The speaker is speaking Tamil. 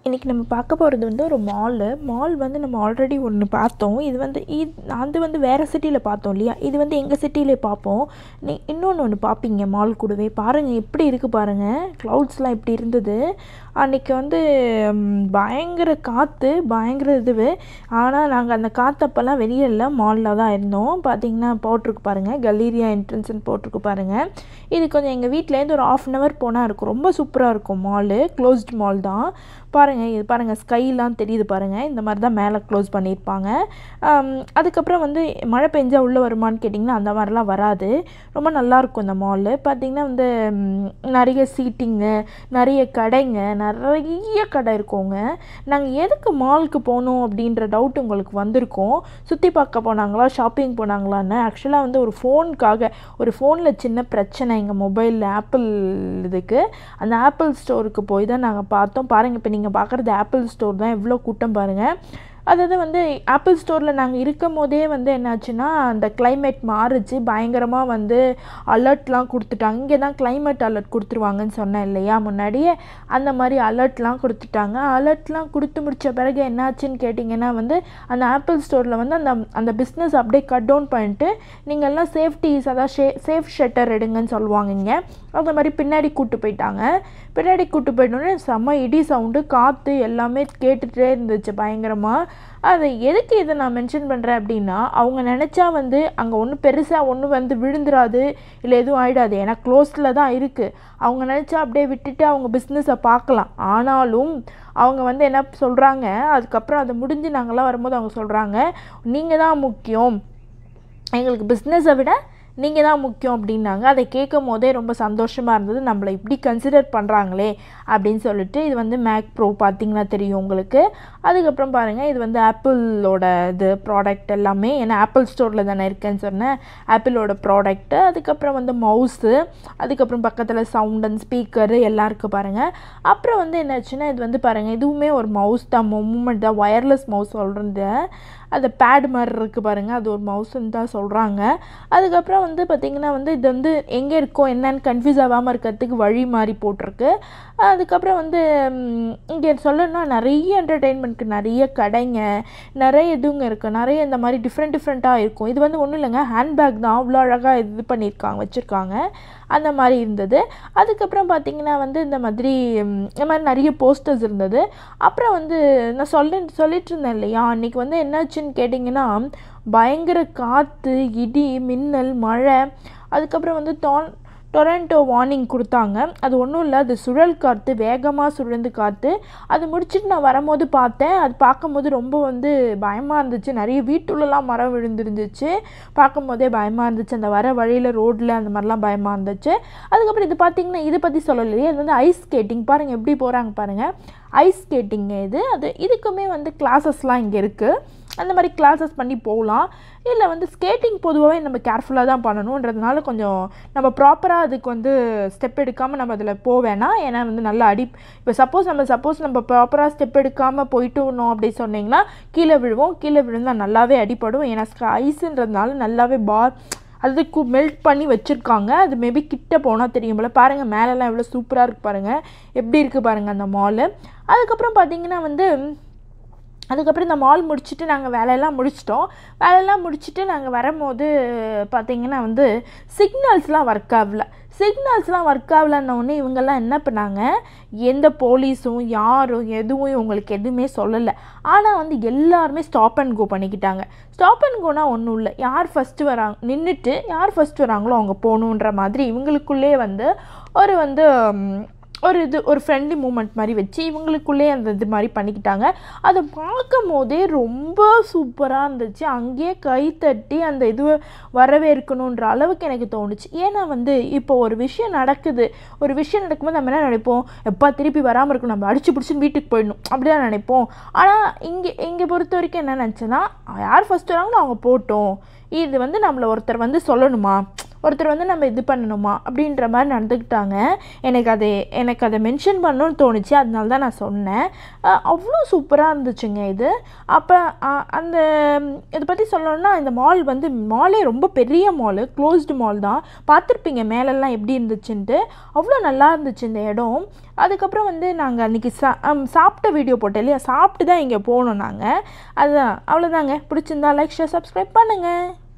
இன்றைக்கி நம்ம பார்க்க போகிறது வந்து ஒரு மாலு மால் வந்து நம்ம ஆல்ரெடி ஒன்று பார்த்தோம் இது வந்து இது அது வந்து வேறு சிட்டியில் பார்த்தோம் இல்லையா இது வந்து எங்கள் சிட்டியிலே பார்ப்போம் நீ இன்னொன்று ஒன்று பார்ப்பீங்க மால் கூடவே பாருங்கள் எப்படி இருக்குது பாருங்கள் க்ளவுட்ஸ்லாம் எப்படி இருந்தது அன்றைக்கி வந்து ம், பயங்கர காற்று பயங்கர இதுவு ஆனால் நாங்கள் அந்த காற்றப்பெல்லாம் வெளியே இல்லை மாலில் தான் இருந்தோம் பார்த்தீங்கன்னா போட்டிருக்கு பாருங்கள் கலீரியா என்ட்ரன்ஸ்னு போட்டிருக்கு பாருங்கள் இது கொஞ்சம் எங்கள் வீட்டிலேருந்து ஒரு ஆஃப் அன் ஹவர் போனால் இருக்கும் ரொம்ப சூப்பராக இருக்கும் மாலு க்ளோஸ்ட் மால் தான் பாருங்கள் இது பாருங்கள் ஸ்கைலாம் தெரியுது பாருங்கள் இந்த மாதிரி தான் மேலே க்ளோஸ் பண்ணியிருப்பாங்க ஆம், அதுக்கப்புறம் வந்து மழை பெஞ்சா உள்ளே வருமான்னு கேட்டிங்கன்னா அந்த மாதிரிலாம் வராது ரொம்ப நல்லாயிருக்கும் இந்த மாலு பார்த்திங்கன்னா வந்து ம், நிறைய சீட்டிங்கு நிறைய கடைங்க நிறைய கடை இருக்குங்க நாங்கள் எதுக்கு மாலுக்கு போகணும் அப்படின்ற டவுட் உங்களுக்கு வந்திருக்கும் சுற்றி பார்க்க போனாங்களா ஷாப்பிங் போனாங்களான்னு ஆக்சுவலாக வந்து ஒரு ஃபோனுக்காக ஒரு ஃபோனில் சின்ன பிரச்சனை எங்கள் மொபைலில் ஆப்பிள் இதுக்கு அந்த ஆப்பிள் ஸ்டோருக்கு போய் தான் நாங்கள் பார்த்தோம் பாருங்கள் இப்போ நீங்கள் பார்க்குறது ஆப்பிள் ஸ்டோர் தான் எவ்வளோ கூட்டம் பாருங்கள் அதாவது வந்து ஆப்பிள் ஸ்டோரில் நாங்கள் இருக்கும் போதே வந்து என்னாச்சுன்னா அந்த climate மாறுச்சு பயங்கரமாக வந்து அலர்ட்லாம் கொடுத்துட்டாங்க இங்கே தான் climate அலர்ட் கொடுத்துருவாங்கன்னு சொன்னேன் இல்லையா முன்னாடியே அந்த மாதிரி அலர்ட்லாம் கொடுத்துட்டாங்க அலர்ட்லாம் கொடுத்து முடிச்ச பிறகு என்னாச்சுன்னு கேட்டிங்கன்னா வந்து அந்த ஆப்பிள் ஸ்டோரில் வந்து அந்த அந்த பிஸ்னஸ் அப்படியே கட் டவுன் பண்ணிட்டு நீங்கள் எல்லாம் சேஃப்டிஸ் அதாவது ஷே சேஃப் ஷட்டர் எடுங்கன்னு சொல்லுவாங்க இங்கே அந்த மாதிரி பின்னாடி கூட்டு போயிட்டாங்க பின்னாடி கூட்டு போயிட்டோன்னே செம்ம இடி சவுண்டு காற்று எல்லாமே கேட்டுகிட்டே இருந்துச்சு பயங்கரமாக அது எதுக்கு இதை நான் மென்ஷன் பண்ணுறேன் அப்படின்னா அவங்க நினச்சா வந்து அங்கே ஒன்றும் பெருசாக ஒன்றும் வந்து விழுந்துராது இல்லை எதுவும் ஆகிடாது ஏன்னா க்ளோஸில் தான் இருக்குது அவங்க நினச்சா அப்படியே விட்டுட்டு அவங்க பிஸ்னஸை பார்க்கலாம் ஆனாலும் அவங்க வந்து என்ன சொல்கிறாங்க அதுக்கப்புறம் அது முடிஞ்சு நாங்கள்லாம் வரும்போது அவங்க சொல்கிறாங்க நீங்கள் தான் முக்கியம் எங்களுக்கு பிஸ்னஸை விட நீங்கள் தான் முக்கியம் அப்படின்னாங்க அதை கேட்கும் போதே ரொம்ப சந்தோஷமாக இருந்தது நம்மளை இப்படி கன்சிடர் பண்ணுறாங்களே அப்படின்னு சொல்லிட்டு இது வந்து மேக் ப்ரோ பார்த்தீங்கன்னா தெரியும் உங்களுக்கு அதுக்கப்புறம் பாருங்கள் இது வந்து ஆப்பிளோட இது ப்ராடக்ட் எல்லாமே ஏன்னா ஆப்பிள் ஸ்டோரில் தானே இருக்கேன்னு சொன்னேன் ஆப்பிளோட ப்ராடக்ட்டு அதுக்கப்புறம் வந்து மவுஸு அதுக்கப்புறம் பக்கத்தில் சவுண்ட் அண்ட் ஸ்பீக்கரு எல்லாம் இருக்குது பாருங்கள் அப்புறம் வந்து என்னாச்சுன்னா இது வந்து பாருங்கள் இதுவுமே ஒரு மவுஸ் தான் மூமெண்ட் தான் ஒயர்லெஸ் மவுஸ் சொல்கிறது அது பேட் மாதிரி இருக்குது பாருங்கள் அது ஒரு மவுஸ்ன்னு தான் சொல்கிறாங்க அதுக்கப்புறம் வந்து பார்த்திங்கன்னா வந்து இது வந்து எங்கே இருக்கோ என்னன்னு கன்ஃபியூஸ் ஆகாமல் இருக்கிறதுக்கு வழி மாதிரி போட்டிருக்கு அதுக்கப்புறம் வந்து ம், இங்கே சொல்லணும்னா நிறைய என்டர்டெயின்மெண்ட்க்கு நிறைய கடைங்க நிறைய இதுங்க இருக்குது நிறைய இந்த மாதிரி டிஃப்ரெண்ட் டிஃப்ரெண்ட்டாக இருக்கும் இது வந்து ஒன்றும் இல்லைங்க ஹேண்ட்பேக் தான் அவ்வளோ அழகாக இது பண்ணியிருக்காங்க வச்சுருக்காங்க அந்த மாதிரி இருந்தது அதுக்கப்புறம் பார்த்திங்கன்னா வந்து இந்த மாதிரி ம், இந்த மாதிரி நிறைய போஸ்டர்ஸ் இருந்தது அப்புறம் வந்து நான் சொல்ல சொல்லிட்டு இருந்தேன் இல்லையா அன்றைக்கி வந்து என்னாச்சுன்னு கேட்டிங்கன்னா பயங்கர காற்று இடி மின்னல் மழை அதுக்கப்புறம் வந்து டொன் டொரண்டோ வார்னிங் கொடுத்தாங்க அது ஒன்றும் இல்லை அது சுழல் காற்று வேகமாக சுழந்து காற்று அது முடிச்சுட்டு நான் வரும்போது பார்த்தேன் அது பார்க்கும்போது ரொம்ப வந்து பயமாக இருந்துச்சு நிறைய வீட்டுள்ளலாம் மரம் விழுந்துருந்துச்சு பார்க்கும்போதே பயமாக இருந்துச்சு அந்த வர வழியில் ரோட்டில் அந்த மாதிரிலாம் பயமாக இருந்துச்சு அதுக்கப்புறம் இது பார்த்தீங்கன்னா இதை பற்றி சொல்லலையே அது வந்து ஐஸ் ஸ்கேட்டிங் பாருங்கள் எப்படி போகிறாங்க பாருங்கள் ஐஸ் ஸ்கேட்டிங்க இது அது இதுக்குமே வந்து கிளாஸஸ்லாம் இங்கே இருக்குது அந்த மாதிரி கிளாஸஸ் பண்ணி போகலாம் இல்லை வந்து ஸ்கேட்டிங் பொதுவாகவே நம்ம கேர்ஃபுல்லாக தான் பண்ணணுன்றதுனால கொஞ்சம் நம்ம ப்ராப்பராக அதுக்கு வந்து ஸ்டெப் எடுக்காமல் நம்ம அதில் போவேணாம் ஏன்னா வந்து நல்லா அடி இப்போ சப்போஸ் நம்ம சப்போஸ் நம்ம ப்ராப்பராக ஸ்டெப் எடுக்காமல் போயிட்டோனோம் அப்படி சொன்னிங்கன்னா கீழே விழுவோம் கீழே விழுந்தால் நல்லாவே அடிபடும் ஏன்னா ஐஸுன்றதுனால நல்லாவே பார் அது கு மெல்ட் பண்ணி வச்சுருக்காங்க அது மேபி கிட்ட போனால் தெரியும் போல் பாருங்கள் மேலெல்லாம் எவ்வளோ சூப்பராக இருக்குது பாருங்கள் எப்படி இருக்குது பாருங்கள் அந்த மாலு அதுக்கப்புறம் பார்த்தீங்கன்னா வந்து அதுக்கப்புறம் இந்த மால் முடிச்சுட்டு நாங்கள் வேலையெல்லாம் முடிச்சிட்டோம் வேலையெல்லாம் முடிச்சுட்டு நாங்கள் வரும்போது பார்த்தீங்கன்னா வந்து சிக்னல்ஸ்லாம் ஒர்க் ஆகல சிக்னல்ஸ்லாம் ஒர்க் ஆகலன்னொடனே இவங்கெல்லாம் என்ன பண்ணாங்க எந்த போலீஸும் யாரும் எதுவும் இவங்களுக்கு எதுவுமே சொல்லலை ஆனால் வந்து எல்லாருமே ஸ்டாப் அண்ட் கோ பண்ணிக்கிட்டாங்க ஸ்டாப் அண்ட் கோனா ஒன்றும் இல்லை யார் ஃபஸ்ட்டு வராங்க நின்றுட்டு யார் ஃபஸ்ட்டு வராங்களோ அவங்க போகணுன்ற மாதிரி இவங்களுக்குள்ளே வந்து ஒரு வந்து ம், ஒரு இது ஒரு ஃப்ரெண்ட்லி மூமெண்ட் மாதிரி வச்சு இவங்களுக்குள்ளே அந்த இது மாதிரி பண்ணிக்கிட்டாங்க அதை பார்க்கும் போதே ரொம்ப சூப்பராக இருந்துச்சு அங்கேயே கை தட்டி அந்த இது வரவேற்கணுன்ற அளவுக்கு எனக்கு தோணுச்சு ஏன்னா வந்து இப்போ ஒரு விஷயம் நடக்குது ஒரு விஷயம் நடக்கும்போது நம்ம என்ன நினைப்போம் எப்பா திருப்பி வராமல் இருக்கணும் நம்ம அடிச்சு பிடிச்சி வீட்டுக்கு போயிடணும் அப்படி தான் நினைப்போம் ஆனால் இங்கே இங்கே பொறுத்த வரைக்கும் என்ன நினச்சேன்னா யார் ஃபஸ்ட் வராங்களோ அவங்க போட்டோம் இது வந்து நம்மளை ஒருத்தர் வந்து சொல்லணுமா ஒருத்தர் வந்து நம்ம இது பண்ணணுமா அப்படின்ற மாதிரி நடந்துக்கிட்டாங்க எனக்கு அது எனக்கு அதை மென்ஷன் பண்ணணும்னு தோணுச்சு அதனால தான் நான் சொன்னேன் அஹ் அவ்வளோ சூப்பராக இருந்துச்சுங்க இது அப்போ அந்த இதை பற்றி சொல்லணும்னா இந்த மால் வந்து மாலே ரொம்ப பெரிய மால் க்ளோஸ்டு மால் தான் பார்த்துருப்பீங்க மேலெல்லாம் எப்படி இருந்துச்சுன்ட்டு அவ்வளோ நல்லா இருந்துச்சு இந்த இடம் அதுக்கப்புறம் வந்து நாங்கள் அன்றைக்கி சா அம், சாப்பிட்ட வீடியோ போட்டோம் இல்லையா சாப்பிட்டு தான் இங்கே போனோம் நாங்கள் அதுதான் அவ்வளோதாங்க பிடிச்சிருந்தா லைக் ஷேர் சப்ஸ்கிரைப் பண்ணுங்கள்